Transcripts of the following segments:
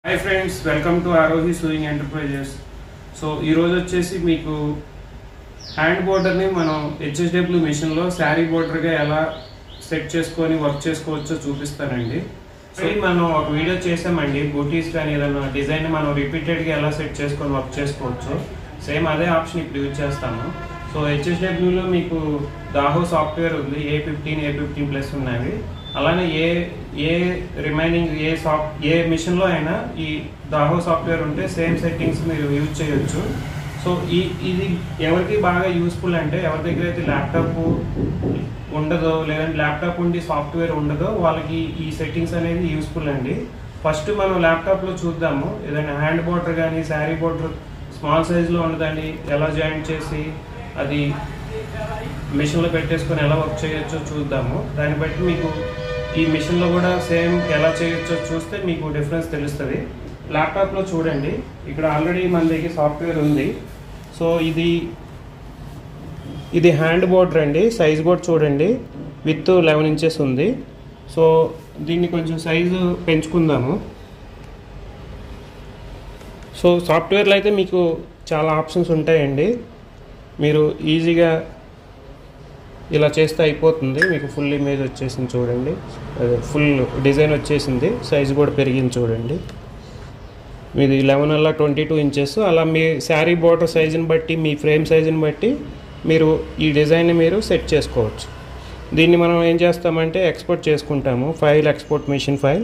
hi friends welcome to Aarohi sewing enterprises so ఈరోజు వచ్చేసి మీకు హ్యాండ్ బోర్డర్ని మనం హెచ్ఎస్డబ్ల్యూ మిషన్లో శారీ బోర్డర్గా ఎలా సెట్ చేసుకొని వర్క్ చేసుకోవచ్చో చూపిస్తానండి సో ఇది మనం ఒక వీడియో చేసామండి బూటీస్ కానీ ఏదైనా డిజైన్ మనం రిపీటెడ్గా ఎలా సెట్ చేసుకొని వర్క్ చేసుకోవచ్చు సేమ్ అదే ఆప్షన్ ఇప్పుడు యూజ్ చేస్తాము సో హెచ్ఎస్డబ్ల్యూలో మీకు దాహో సాఫ్ట్వేర్ ఉంది A fifteen A fifteen plus ఉన్నవి అలానే ఏ ఏ రిమైనింగ్ ఏ సాఫ్ట్ ఏ మిషన్లో అయినా ఈ దాహో సాఫ్ట్వేర్ ఉంటే సేమ్ సెట్టింగ్స్ మీరు యూజ్ చేయొచ్చు సో ఈ ఇది ఎవరికి బాగా యూస్ఫుల్ అంటే ఎవరి దగ్గర అయితే ల్యాప్టాప్ ఉండదో లేదంటే ల్యాప్టాప్ ఉండి సాఫ్ట్వేర్ ఉండదో వాళ్ళకి ఈ సెట్టింగ్స్ అనేది యూస్ఫుల్ అండి ఫస్ట్ మనం ల్యాప్టాప్లో చూద్దాము ఏదైనా హ్యాండ్ బోర్డర్ కానీ శారీ బోర్డర్ స్మాల్ సైజులో ఉన్నదాన్ని ఎలా జాయింట్ చేసి అది మిషన్లో పెట్టేసుకొని ఎలా వర్క్ చేయొచ్చో చూద్దాము దాన్ని బట్టి మీకు ఈ మిషన్లో కూడా సేమ్ ఎలా చేయొచ్చో చూస్తే మీకు డిఫరెన్స్ తెలుస్తుంది ల్యాప్టాప్లో చూడండి ఇక్కడ ఆల్రెడీ మన దగ్గర సాఫ్ట్వేర్ ఉంది సో ఇది ఇది హ్యాండ్ బోర్డర్ అండి సైజ్ బోర్డ్ చూడండి విత్ లెవెన్ ఇంచెస్ ఉంది సో దీన్ని కొంచెం సైజు పెంచుకుందాము సో సాఫ్ట్వేర్లో అయితే మీకు చాలా ఆప్షన్స్ ఉంటాయండి మీరు ఈజీగా ఇలా చేస్తే అయిపోతుంది మీకు ఫుల్ ఇమేజ్ వచ్చేసింది చూడండి అదే ఫుల్ డిజైన్ వచ్చేసింది సైజ్ కూడా పెరిగింది చూడండి మీది లెవెన్ అలా ట్వంటీ టూ ఇంచెస్ అలా మీ శారీ బోర్డర్ సైజుని బట్టి మీ ఫ్రేమ్ సైజుని బట్టి మీరు ఈ డిజైన్ని మీరు సెట్ చేసుకోవచ్చు దీన్ని మనం ఏం చేస్తామంటే ఎక్స్పోర్ట్ చేసుకుంటాము file export machine file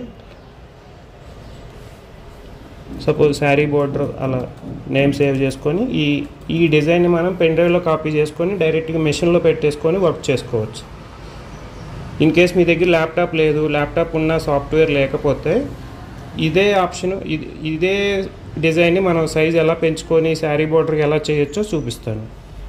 suppose sari border అలా నేమ్ సేవ్ చేసుకొని ఈ ఈ డిజైన్ని మనం పెన్ డ్రైవ్లో కాపీ చేసుకొని డైరెక్ట్గా మెషిన్లో పెట్టేసుకొని వర్క్ చేసుకోవచ్చు ఇన్ కేస్ మీ దగ్గర ల్యాప్టాప్ లేదు ల్యాప్టాప్ ఉన్న సాఫ్ట్వేర్ లేకపోతే ఇదే ఆప్షన్ ఇది ఇదే డిజైన్ని మనం సైజ్ ఎలా పెంచుకొని శారీ బోర్డర్కి ఎలా చేయొచ్చో చూపిస్తాను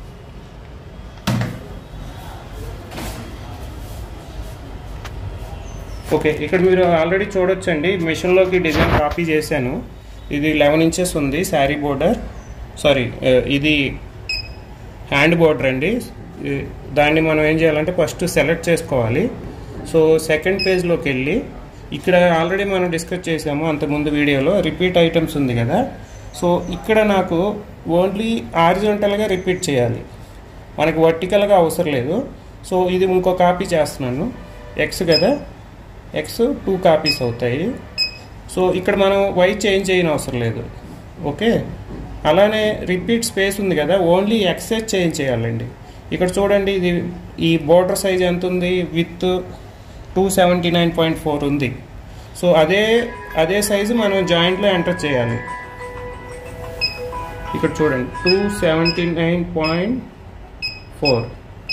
ఓకే ఇక్కడ మీరు ఆల్రెడీ చూడొచ్చండి మిషన్లోకి డిజైన్ కాపీ చేశాను ఇది లెవెన్ ఇంచెస్ ఉంది శారీ బోర్డర్ సారీ ఇది హ్యాండ్ బోర్డర్ అండి ఈ- దాన్ని మనం ఏం చేయాలంటే ఫస్ట్ సెలెక్ట్ చేసుకోవాలి సో సెకండ్ పేజ్లోకి వెళ్ళి ఇక్కడ ఆల్రెడీ మనం డిస్కస్ చేసాము అంతకుముందు వీడియోలో రిపీట్ ఐటమ్స్ ఉంది కదా సో ఇక్కడ నాకు ఓన్లీ ఆరిజెంటల్గా రిపీట్ చేయాలి మనకి వర్టికల్గా అవసరం లేదు సో ఇది ఇంకో కాపీ చేస్తున్నాను ఎక్స్ కదా ఎక్స్ టూ కాపీస్ అవుతాయి సో ఇక్కడ మనం వై చేంజ్ చేయని అవసరం లేదు ఓకే అలానే రిపీట్ స్పేస్ ఉంది కదా ఓన్లీ ఎక్సెస్ చేంజ్ చేయాలండి ఇక్కడ చూడండి ఇది ఈ బోర్డర్ సైజ్ ఎంత ఉంది width two seventy nine point four ఉంది సో అదే అదే సైజు మనం జాయింట్లో ఎంటర్ చేయాలి ఇక్కడ చూడండి two seventy nine point four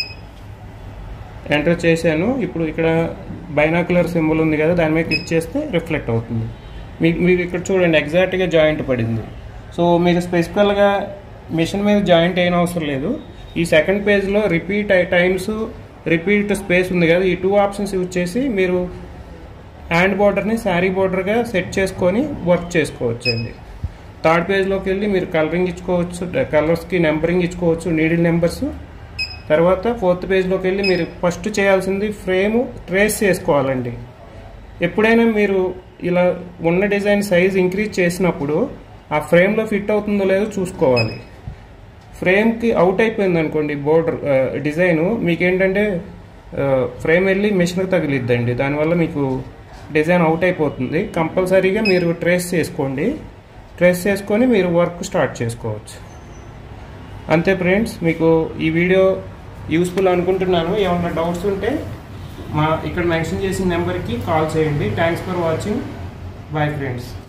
enter చేశాను ఇప్పుడు ఇక్కడ బైనాకులర్ సింబల్ ఉంది కదా దాని మీద క్లిక్ చేస్తే రిఫ్లెక్ట్ అవుతుంది మీకు మీరు ఇక్కడ చూడండి ఎగ్జాక్ట్గా జాయింట్ పడింది సో మీరు స్పెసిఫికల్గా మిషన్ మీద జాయింట్ అయిన అవసరం లేదు ఈ సెకండ్ పేజ్లో రిపీట్ టైమ్స్ రిపీట్ స్పేస్ ఉంది కదా ఈ టూ ఆప్షన్స్ యూజ్ చేసి మీరు హ్యాండ్ బోర్డర్ని శారీ బోర్డర్గా సెట్ చేసుకొని వర్క్ చేసుకోవచ్చు అండి థర్డ్ పేజ్లోకి వెళ్ళి మీరు కలరింగ్ ఇచ్చుకోవచ్చు కలర్స్కి నెంబరింగ్ ఇచ్చుకోవచ్చు నీడిల్ నెంబర్స్ తర్వాత ఫోర్త్ పేజ్లోకి వెళ్ళి మీరు ఫస్ట్ చేయాల్సింది ఫ్రేమ్ ట్రేస్ చేసుకోవాలండి ఎప్పుడైనా మీరు ఇలా ఉన్న డిజైన్ సైజ్ ఇంక్రీజ్ చేసినప్పుడు ఆ ఫ్రేమ్లో ఫిట్ అవుతుందో లేదో చూసుకోవాలి ఫ్రేమ్కి అవుట్ అయిపోయింది అనుకోండి బోర్డర్ డిజైన్ మీకు ఏంటంటే ఫ్రేమ్ వెళ్ళి మిషన్కి తగిలిద్దండి దానివల్ల మీకు డిజైన్ అవుట్ అయిపోతుంది కంపల్సరీగా మీరు ట్రేస్ చేసుకోండి ట్రేస్ చేసుకొని మీరు వర్క్ స్టార్ట్ చేసుకోవచ్చు అంతే ఫ్రెండ్స్ మీకు ఈ వీడియో యూస్ఫుల్ అనుకుంటున్నాను ఏమన్నా డౌట్స్ ఉంటే మా ఇక్కడ మెన్షన్ చేసిన నెంబర్కి కాల్ చేయండి thanks for watching bye friends